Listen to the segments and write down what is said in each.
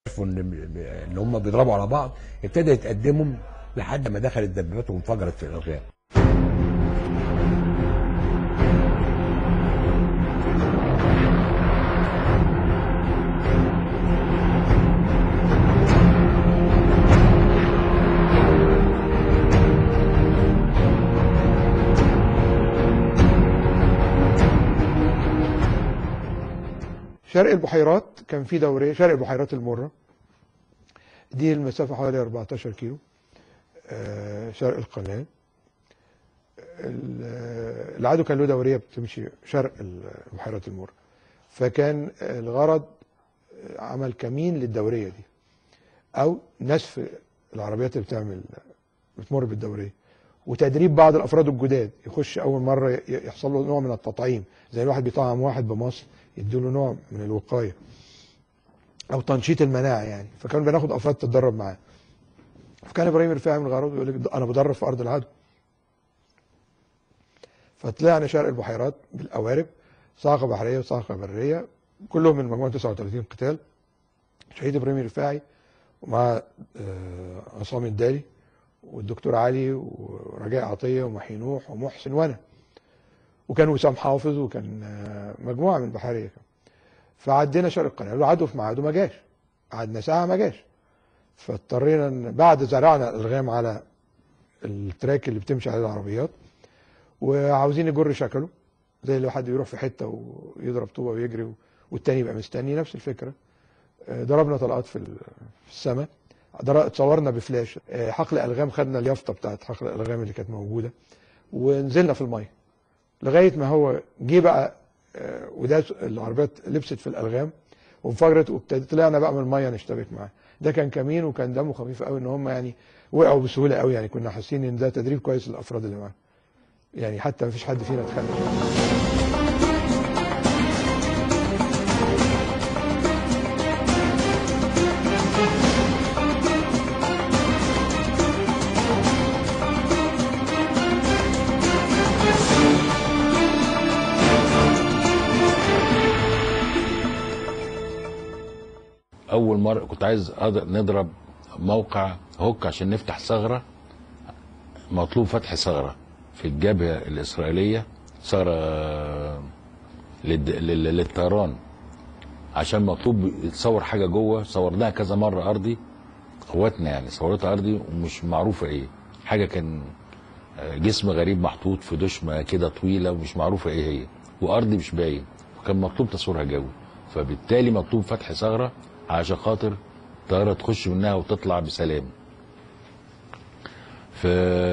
عرفوا ان ان هم بيضربوا على بعض ابتدى يتقدموا لحد ما دخلت الدبابات وانفجرت في الالغام شرق البحيرات كان في دوريه شرق البحيرات المره دي المسافه حوالي 14 كيلو آه، شرق القناه ال- آه، العدو كان له دوريه بتمشي شرق البحيرات المره فكان الغرض عمل كمين للدوريه دي او نسف العربيات اللي بتعمل بتمر بالدوريه وتدريب بعض الافراد الجداد يخش اول مره ي- يحصل له نوع من التطعيم زي الواحد بيطعم واحد بمصر يديله نوع من الوقايه او تنشيط المناعه يعني فكان بناخد افراد تتدرب معاه فكان ابراهيم رفاعي من الغرض يقول لك انا بدرب في ارض العدو فطلعنا شرق البحيرات بالقوارب صاعقه بحريه وصاعقه بريه كلهم من مجموعه 39 قتال شهيد ابراهيم رفاعي ومع آه، عصام الدالي والدكتور علي ورجاء عطيه ومحي نوح ومحسن وانا وكان وسام حافظ وكان آه، مجموعه من البحريه كمان فعدينا شرق القناه العدو في ميعاده ما جاش قعدنا ساعه ما جاش فاضطرينا إن بعد زرعنا الالغام على التراك اللي بتمشي عليه العربيات وعاوزين نجر شكله زي لو حد يروح في حته ويضرب طوبه ويجري والتاني يبقى مستني نفس الفكره آه، ضربنا طلقات في ال- في السماء در- اتصورنا بفلاش آه، حقل الغام خدنا اليافطه بتاعت حقل الالغام اللي كانت موجوده ونزلنا في الميه لغايه ما هو جه بقى آه، وده العربيات لبست في الالغام وانفجرت وابتدت طلعنا بقى من الميه نشتبك معاه ده كان كمين وكان دمه خفيف قوي ان هم يعني وقعوا بسهوله قوي يعني كنا حاسين ان ده تدريب كويس للافراد اللي معاه يعني حتى ما فيش حد فينا اتخانق اول مره كنت عايز أض- نضرب موقع هوك عشان نفتح ثغره مطلوب فتح ثغره في الجبهه الاسرائيليه ثغره للد- لل- للطيران عشان مطلوب يتصور حاجه جوه صورناها كذا مره ارضي قواتنا يعني صورتها ارضي ومش معروفه ايه حاجه كان آه، جسم غريب محطوط في دشمه كده طويله ومش معروفه ايه هي وارضي مش باين وكان مطلوب تصويرها جوي فبالتالي مطلوب فتح ثغره عشان خاطر الطياره تخش منها وتطلع بسلام ف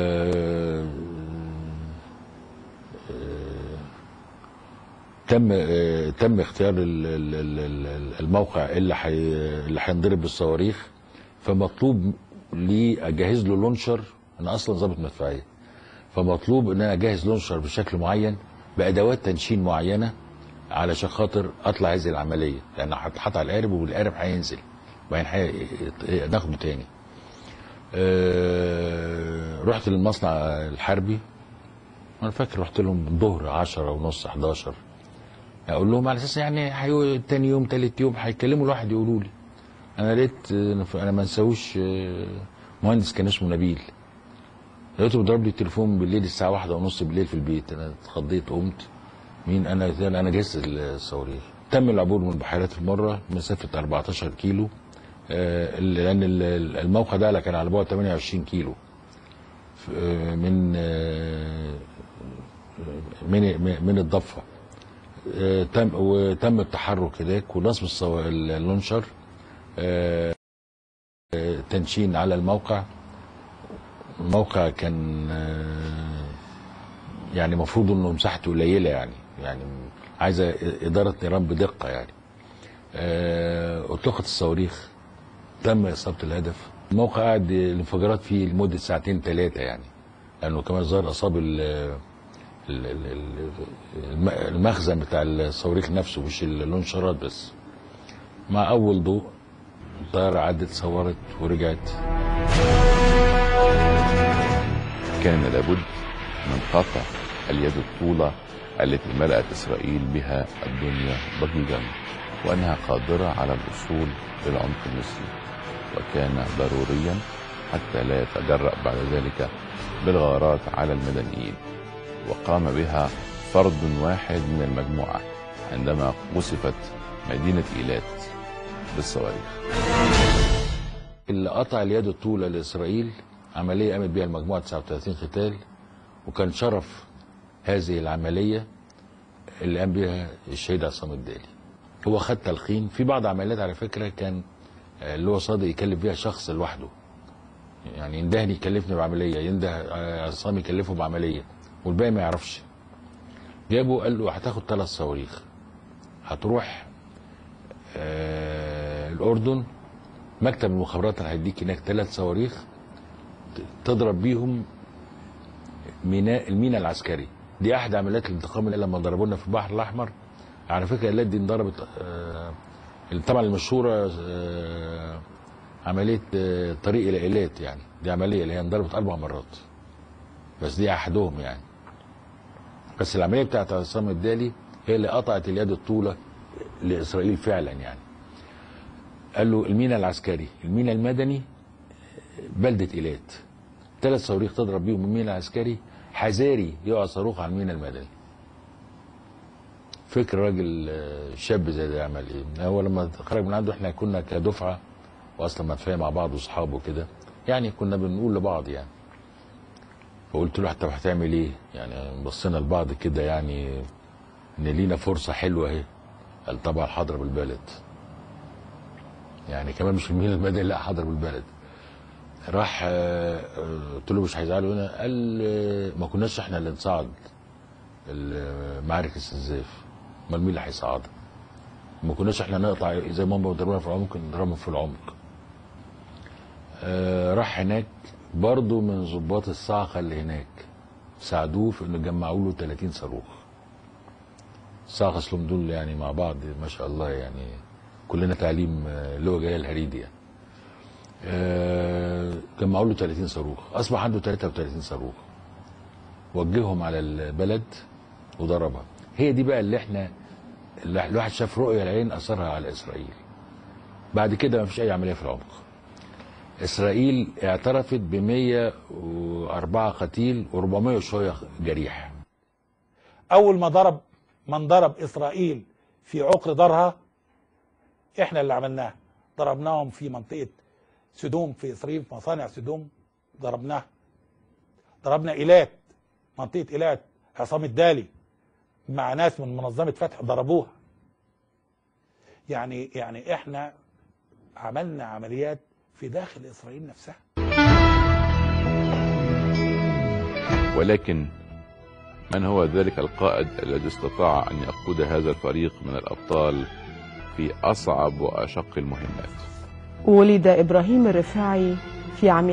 تم آه، تم اختيار ال- ال- ال- ال- الموقع اللي حي... اللي هينضرب بالصواريخ فمطلوب لي اجهز له لونشر انا اصلا ضابط مدفعيه فمطلوب ان انا اجهز لونشر بشكل معين بادوات تنشين معينه علشان خاطر اطلع هذه العمليه لان هتحط على القارب والقارب هينزل وبعدين هي- ناخده تاني آه، رحت للمصنع الحربي انا فاكر رحت لهم الظهر 10 ونص 11 اقول لهم على اساس يعني حيو... تاني يوم تالت يوم هيكلموا الواحد يقولوا لي انا لقيت آه، انا ما انساوش آه، مهندس كان اسمه نبيل لقيته بيضرب لي التليفون بالليل الساعه واحدة ونص بالليل في البيت انا اتخضيت قمت مين انا قلت له انا جهزت الصواريخ تم العبور من بحيرات المره مسافه 14 كيلو آه، لان ال- الموقع ده كان على بعد 28 كيلو ف- آه، من آه، من من الضفه آه، تم وتم التحرك هناك ونصب الصو- اللونشر آه، آه، تنشين على الموقع الموقع كان آه، يعني المفروض انه مساحته قليله يعني يعني عايزه اداره نيران بدقه يعني آه، اطلقت الصواريخ تم اصابه الهدف الموقع قعد الانفجارات فيه لمده ساعتين ثلاثه يعني لانه كمان ظهر اصاب ال- ال- ال- ال- الم- المخزن بتاع الصواريخ نفسه مش اللونشرات بس مع اول ضوء الطياره عدت صورت ورجعت كان لابد من قطع اليد الطولة التي ملأت إسرائيل بها الدنيا ضجيجا وأنها قادرة على الوصول إلى عمق المصري وكان ضروريا حتى لا يتجرأ بعد ذلك بالغارات على المدنيين وقام بها فرد واحد من المجموعة عندما قصفت مدينة إيلات بالصواريخ اللي قطع اليد الطولة لإسرائيل عملية قامت بها المجموعة 39 قتال وكان شرف هذه العملية اللي قام بها الشهيد عصام الدالي هو خد تلقين في بعض عمليات على فكرة كان آه، اللي هو صادق يكلف بيها شخص لوحده يعني يندهني يكلفني بعملية ينده آه، عصام يكلفه بعملية والباقي ما يعرفش جابه قال له هتاخد ثلاث صواريخ هتروح آه الأردن مكتب المخابرات اللي هيديك هناك ثلاث صواريخ ت- تضرب بيهم ميناء الميناء العسكري دي احد عمليات الانتقام اللي لما ضربونا في البحر الاحمر على فكره الايلات دي انضربت آه، طبعا المشهوره آه، عمليه آه، طريق الى ايلات يعني دي عمليه اللي هي انضربت اربع مرات بس دي احدهم يعني بس العمليه بتاعت عصام الدالي هي اللي قطعت اليد الطوله لاسرائيل فعلا يعني قال له الميناء العسكري الميناء المدني بلده ايلات ثلاث صواريخ تضرب بيهم الميناء العسكري حذاري يقع صاروخ على الميناء المدني فكر راجل آه، شاب زي ده يعمل ايه هو لما خرج من عنده احنا كنا كدفعه واصلا مدفعيه مع بعض واصحابه كده يعني كنا بنقول لبعض يعني فقلت له طب هتعمل ايه يعني بصينا لبعض كده يعني ان لينا فرصه حلوه اهي قال طبعا حاضر بالبلد يعني كمان مش الميل المدني لا حاضر بالبلد راح آه، آه، قلت له مش هيزعلوا هنا قال آه، ما كناش احنا اللي نصعد ال- معارك السنزاف امال مين اللي هيصعدها ما كناش احنا نقطع زي ما هم بيضربونا في العمق نضربهم في العمق آه، راح هناك برضه من ضباط الصاعقه اللي هناك ساعدوه في انه جمعوا له 30 صاروخ الصاعقه اصلهم دول يعني مع بعض ما شاء الله يعني كلنا تعليم آه، اللي هو جاي الهريدي يعني آه، جمعوا له 30 صاروخ اصبح عنده 33 صاروخ وجههم على البلد وضربها هي دي بقى اللي احنا اللي الواحد شاف رؤيه العين اثرها على اسرائيل بعد كده ما فيش اي عمليه في العمق اسرائيل اعترفت ب 104 قتيل و400 وشويه جريح اول ما ضرب من ضرب اسرائيل في عقر دارها احنا اللي عملناها ضربناهم في منطقه سدوم في اسرائيل في مصانع سدوم ضربناها ضربنا ايلات منطقه ايلات عصام الدالي مع ناس من منظمه فتح ضربوها يعني يعني احنا عملنا عمليات في داخل اسرائيل نفسها ولكن من هو ذلك القائد الذي استطاع أن يقود هذا الفريق من الأبطال في أصعب وأشق المهمات ولد إبراهيم الرفاعي في عام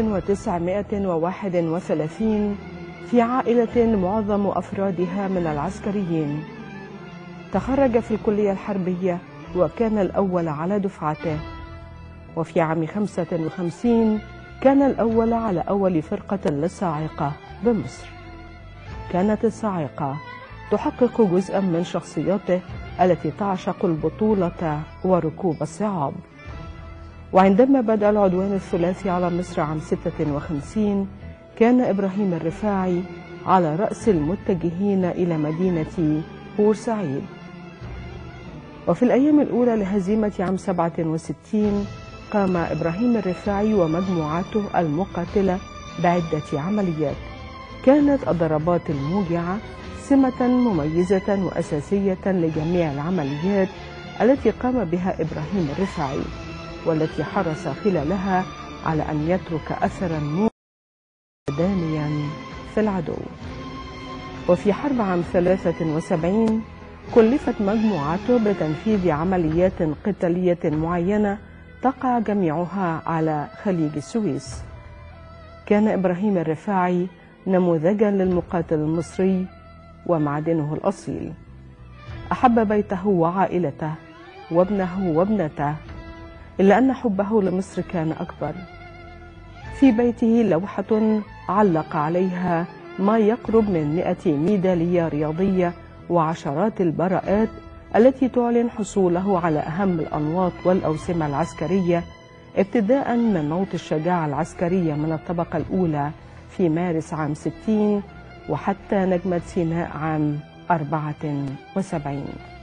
1931 في عائلة معظم أفرادها من العسكريين تخرج في الكلية الحربية وكان الأول على دفعته وفي عام 55 كان الأول على أول فرقة للصاعقة بمصر كانت الصاعقة تحقق جزءا من شخصيته التي تعشق البطولة وركوب الصعاب وعندما بدأ العدوان الثلاثي على مصر عام 56 كان إبراهيم الرفاعي على رأس المتجهين إلى مدينة بورسعيد وفي الأيام الأولى لهزيمة عام 67 قام إبراهيم الرفاعي ومجموعته المقاتلة بعدة عمليات كانت الضربات الموجعة سمة مميزة وأساسية لجميع العمليات التي قام بها إبراهيم الرفاعي والتي حرص خلالها على أن يترك أثرا داميا في العدو وفي حرب عام 73 كلفت مجموعته بتنفيذ عمليات قتالية معينة تقع جميعها على خليج السويس كان إبراهيم الرفاعي نموذجا للمقاتل المصري ومعدنه الأصيل أحب بيته وعائلته وابنه وابنته إلا أن حبه لمصر كان أكبر في بيته لوحة علق عليها ما يقرب من مئة ميدالية رياضية وعشرات البراءات التي تعلن حصوله على أهم الأنواط والأوسمة العسكرية ابتداء من نوط الشجاعة العسكرية من الطبقة الأولى في مارس عام 60 وحتى نجمة سيناء عام 74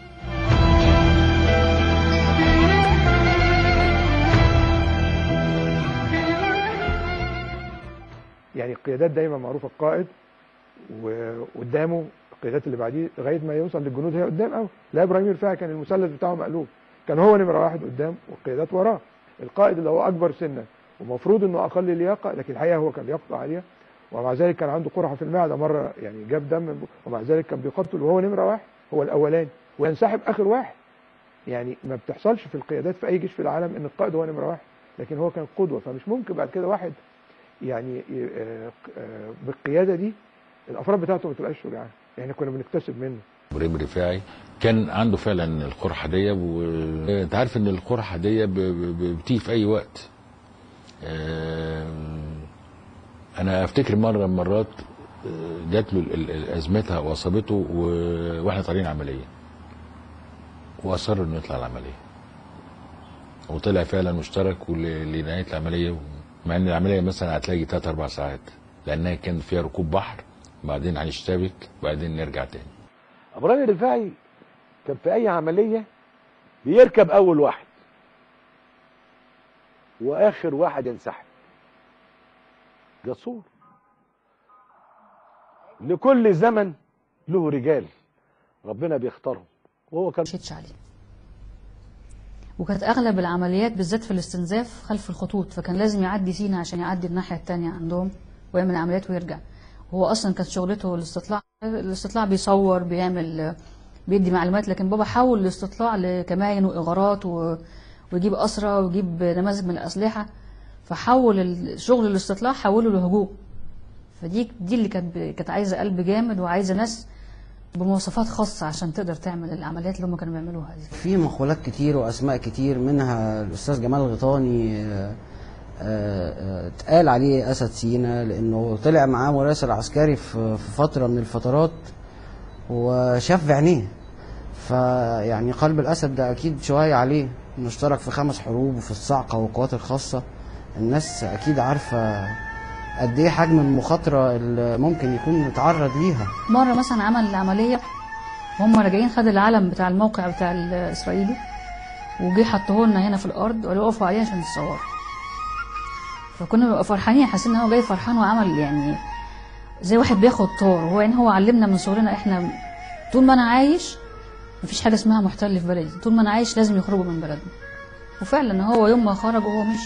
يعني القيادات دايما معروفه القائد وقدامه القيادات اللي بعديه لغايه ما يوصل للجنود هي قدام قوي لا ابراهيم الرفاعي كان المثلث بتاعه مقلوب كان هو نمره واحد قدام والقيادات وراه القائد اللي هو اكبر سنا ومفروض انه اقل لياقه لكن الحقيقه هو كان لياقته عاليه ومع ذلك كان عنده قرحه في المعده مره يعني جاب دم ومع ذلك كان بيقتل وهو نمره واحد هو الاولاني وينسحب اخر واحد يعني ما بتحصلش في القيادات في اي جيش في العالم ان القائد هو نمره واحد لكن هو كان قدوه فمش ممكن بعد كده واحد يعني آه، آه، بالقياده دي الافراد بتاعته ما تبقاش شجعان يعني كنا بنكتسب منه ابراهيم الرفاعي كان عنده فعلا القرحه دي وانت عارف ان القرحه دي ب- ب- ب- بتيجي في اي وقت آم، انا افتكر مره من المرات آه، جات له ال- ال- ازمتها واصابته و- واحنا طالعين عمليه واصر انه يطلع العمليه وطلع فعلا مشترك ول- لنهايه العمليه مع ان العمليه مثلا هتلاقي 3 4 ساعات لانها كان فيها ركوب بحر بعدين هنشتبك بعدين نرجع تاني ابراهيم الرفاعي كان في اي عمليه بيركب اول واحد واخر واحد ينسحب جسور لكل زمن له رجال ربنا بيختارهم وهو كان مشيتش عليه وكانت اغلب العمليات بالذات في الاستنزاف خلف الخطوط فكان لازم يعدي سينا عشان يعدي الناحيه التانية عندهم ويعمل عمليات ويرجع هو اصلا كانت شغلته الاستطلاع الاستطلاع بيصور بيعمل بيدي معلومات لكن بابا حول الاستطلاع لكمائن واغارات و... ويجيب اسرى ويجيب نماذج من الاسلحه فحول الشغل الاستطلاع حوله لهجوم فدي دي اللي كانت كانت عايزه قلب جامد وعايزه ناس بمواصفات خاصه عشان تقدر تعمل العمليات اللي هم كانوا بيعملوها دي في مقولات كتير واسماء كتير منها الاستاذ جمال الغيطاني آه، آه، آه، اتقال عليه اسد سينا لانه طلع معاه مراسل عسكري في في فتره من الفترات وشاف بعينيه فيعني قلب الاسد ده اكيد شويه عليه انه اشترك في خمس حروب وفي الصاعقه والقوات الخاصه الناس اكيد عارفه قد ايه حجم المخاطره اللي ممكن يكون متعرض ليها مرة مثلا عمل العملية وهم راجعين خد العلم بتاع الموقع بتاع الإسرائيلي وجي حطه لنا هنا في الأرض وقالوا اقفوا عليه عشان تصوروا فكنا بنبقى فرحانين حاسين إن هو جاي فرحان وعمل يعني زي واحد بياخد طار وهو يعني هو علمنا من صغرنا إحنا طول ما أنا عايش مفيش حاجة اسمها محتل في بلدي طول ما أنا عايش لازم يخرجوا من بلدنا وفعلا هو يوم ما خرج وهو مشي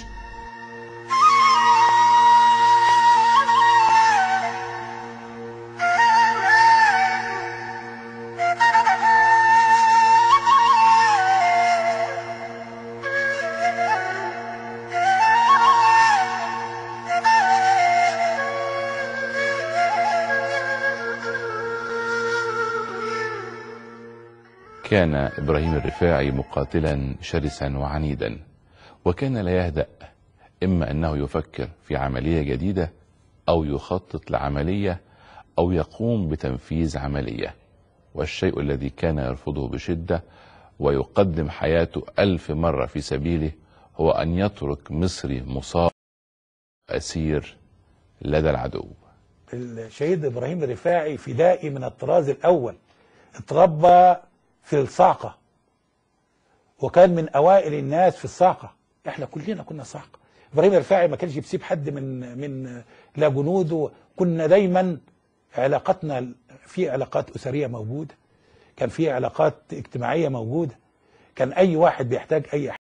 كان إبراهيم الرفاعي مقاتلا شرسا وعنيدا وكان لا يهدأ إما أنه يفكر في عملية جديدة أو يخطط لعملية أو يقوم بتنفيذ عملية والشيء الذي كان يرفضه بشدة ويقدم حياته ألف مرة في سبيله هو أن يترك مصري مصاب أسير لدى العدو الشهيد ابراهيم الرفاعي فدائي من الطراز الاول اتربى في الصاعقه وكان من اوائل الناس في الصاعقه احنا كلنا كنا صاعقه ابراهيم الرفاعي ما كانش بيسيب حد من من لا جنوده كنا دايما علاقتنا في علاقات اسريه موجوده كان في علاقات اجتماعيه موجوده كان اي واحد بيحتاج اي